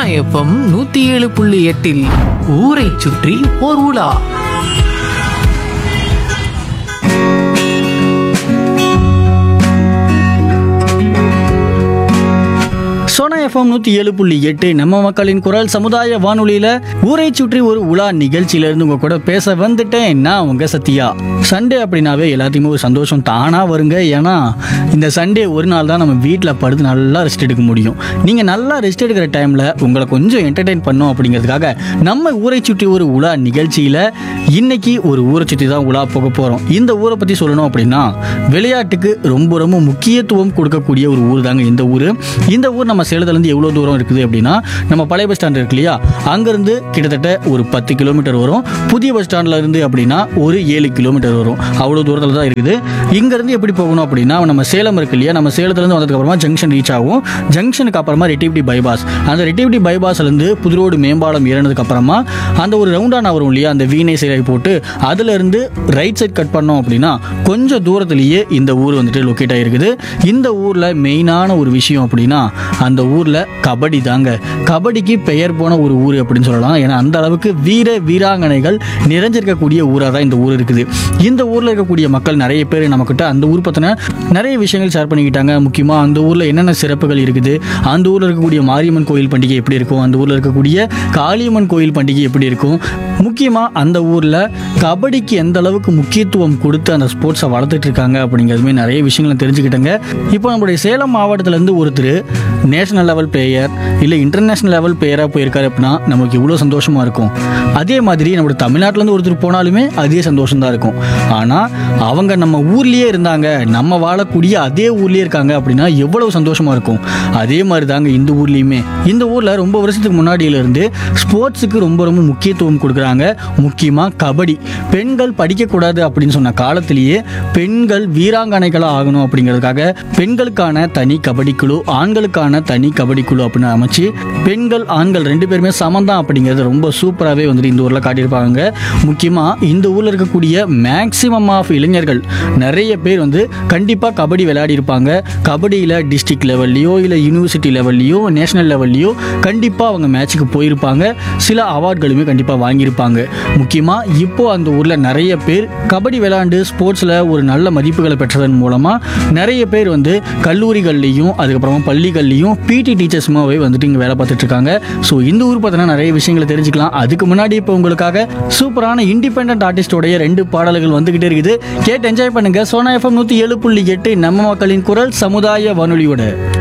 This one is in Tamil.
எஃப்எம் நூத்தி ஏழு புள்ளி எட்டில் ஊரை சுற்றி ஓர் உலா சோனா எஃப்எம் நூற்றி ஏழு புள்ளி எட்டு நம்ம மக்களின் குரல் சமுதாய வானொலியில் ஊரை சுற்றி ஒரு உலா நிகழ்ச்சியிலேருந்து உங்கள் கூட பேச வந்துட்டேன் நான் உங்கள் சத்யா சண்டே அப்படின்னாவே எல்லாத்தையுமே ஒரு சந்தோஷம் தானாக வருங்க ஏன்னா இந்த சண்டே ஒரு நாள் தான் நம்ம வீட்டில் படுத்து நல்லா ரெஸ்ட் எடுக்க முடியும் நீங்கள் நல்லா ரெஸ்ட் எடுக்கிற டைமில் உங்களை கொஞ்சம் என்டர்டெயின் பண்ணோம் அப்படிங்கிறதுக்காக நம்ம ஊரை சுற்றி ஒரு உலா நிகழ்ச்சியில் இன்னைக்கு ஒரு ஊரை சுற்றி தான் உலா போக போகிறோம் இந்த ஊரை பற்றி சொல்லணும் அப்படின்னா விளையாட்டுக்கு ரொம்ப ரொம்ப முக்கியத்துவம் கொடுக்கக்கூடிய ஒரு ஊர் தாங்க இந்த ஊர் இந்த ஊர் நம்ம சேலத்துலேருந்து எவ்வளோ தூரம் இருக்குது அப்படின்னா நம்ம பழைய பஸ் ஸ்டாண்ட் இருக்கு இல்லையா அங்கேருந்து கிட்டத்தட்ட ஒரு பத்து கிலோமீட்டர் வரும் புதிய பஸ் ஸ்டாண்டில் இருந்து அப்படின்னா ஒரு ஏழு கிலோமீட்டர் வரும் அவ்வளோ தூரத்தில் தான் இருக்குது இங்கேருந்து எப்படி போகணும் அப்படின்னா நம்ம சேலம் இருக்கு இல்லையா நம்ம சேலத்துலேருந்து வந்ததுக்கப்புறமா ஜங்ஷன் ரீச் ஆகும் ஜங்ஷனுக்கு அப்புறமா ரெட்டிவிட்டி பைபாஸ் அந்த ரெட்டிவிட்டி பைபாஸ்லேருந்து புதுரோடு மேம்பாலம் ஏறினதுக்கு அப்புறமா அந்த ஒரு ரவுண்டான வரும் இல்லையா அந்த வீணை சிலை போட்டு அதுல இருந்து ரைட் சைட் கட் பண்ணோம் அப்படின்னா கொஞ்சம் தூரத்திலேயே இந்த ஊர் வந்துட்டு லொக்கேட் ஆகிருக்குது இந்த ஊரில் மெயினான ஒரு விஷயம் அப்படின்னா அந்த ஊரில் கபடி தாங்க கபடிக்கு பெயர் போன ஒரு ஊர் அப்படின்னு சொல்லலாம் ஏன்னா அந்த அளவுக்கு வீர வீராங்கனைகள் நிறைஞ்சிருக்கக்கூடிய ஊராக தான் இந்த ஊர் இருக்குது இந்த ஊரில் இருக்கக்கூடிய மக்கள் நிறைய பேர் நம்மக்கிட்ட அந்த ஊர் பற்றின நிறைய விஷயங்கள் ஷேர் பண்ணிக்கிட்டாங்க முக்கியமாக அந்த ஊரில் என்னென்ன சிறப்புகள் இருக்குது அந்த ஊரில் இருக்கக்கூடிய மாரியம்மன் கோயில் பண்டிகை எப்படி இருக்கும் அந்த ஊரில் இருக்கக்கூடிய காளியம்மன் கோயில் பண்டிகை எப்படி இருக்கும் முக்கியமாக அந்த ஊரில் கபடிக்கு எந்த அளவுக்கு முக்கியத்துவம் கொடுத்து அந்த ஸ்போர்ட்ஸை வளர்த்துட்டு இருக்காங்க அப்படிங்கிறதுமே நிறைய விஷயங்களை தெரிஞ்சுக்கிட்டேங்க இப்போ நம்மளுடைய சேலம் மாவட்டத்திலேருந்து ஒருத்தர் நேஷனல் லெவல் பிளேயர் இல்லை இன்டர்நேஷனல் லெவல் பிளேயராக போயிருக்காரு அப்படின்னா நமக்கு எவ்வளோ சந்தோஷமாக இருக்கும் அதே மாதிரி நம்மளுடைய தமிழ்நாட்டிலேருந்து ஒருத்தர் போனாலுமே அதே சந்தோஷம் தான் இருக்கும் ஆனால் அவங்க நம்ம ஊர்லேயே இருந்தாங்க நம்ம வாழக்கூடிய அதே ஊர்லேயே இருக்காங்க அப்படின்னா எவ்வளவு சந்தோஷமாக இருக்கும் அதே மாதிரி தாங்க இந்த ஊர்லேயுமே இந்த ஊரில் ரொம்ப வருஷத்துக்கு முன்னாடியிலேருந்து ஸ்போர்ட்ஸுக்கு ரொம்ப ரொம்ப முக்கியத்துவம் கொடுக்குறாங்க முக்கியமாக கபடி பெண்கள் படிக்கக்கூடாது அப்படின்னு சொன்ன காலத்திலேயே பெண்கள் வீராங்கனைகளாக ஆகணும் அப்படிங்கிறதுக்காக பெண்களுக்கான தனி கபடி குழு ஆண்களுக்கான தனி கபடி குழு அப்படின்னு அமைச்சு பெண்கள் ஆண்கள் ரெண்டு பேருமே சமந்தான் அப்படிங்கிறது ரொம்ப சூப்பராகவே வந்துட்டு இந்த ஊரில் காட்டியிருப்பாங்க முக்கியமாக இந்த ஊரில் இருக்கக்கூடிய மேக்சிமம் ஆஃப் இளைஞர்கள் நிறைய பேர் வந்து கண்டிப்பாக கபடி விளையாடி இருப்பாங்க கபடியில் டிஸ்ட்ரிக்ட் லெவல்லையோ இல்லை யூனிவர்சிட்டி லெவல்லையோ நேஷனல் லெவல்லையோ கண்டிப்பாக அவங்க மேட்ச்சுக்கு போயிருப்பாங்க சில அவார்ட்களுமே கண்டிப்பாக வாங்கியிருப்பாங்க முக்கியமாக இப்போ அந்த ஊரில் நிறைய பேர் கபடி விளையாண்டு ஸ்போர்ட்ஸில் ஒரு நல்ல மதிப்புகளை பெற்றதன் மூலமாக நிறைய பேர் வந்து கல்லூரிகள்லையும் அதுக்கப்புறமா பள்ளிகள்லையும் பிடி டீச்சர்ஸுமாவே வந்துட்டு இங்கே வேலை பார்த்துட்டு இருக்காங்க ஸோ இந்த ஊர் பார்த்தீங்கன்னா நிறைய விஷயங்களை தெரிஞ்சுக்கலாம் அதுக்கு முன்னாடி இப்போ உங்களுக்காக சூப்பரான இண்டிபெண்ட் ஆர்டிஸ்டோடைய ரெண்டு பாடல்கள் வந்துகிட்டே இருக்குது கேட்டு என்ஜாய் பண்ணுங்க சோனா எஃப்எம் நூற்றி ஏழு புள்ளி எட்டு நம்ம மக்களின் குரல் சமுதாய வானொலியோட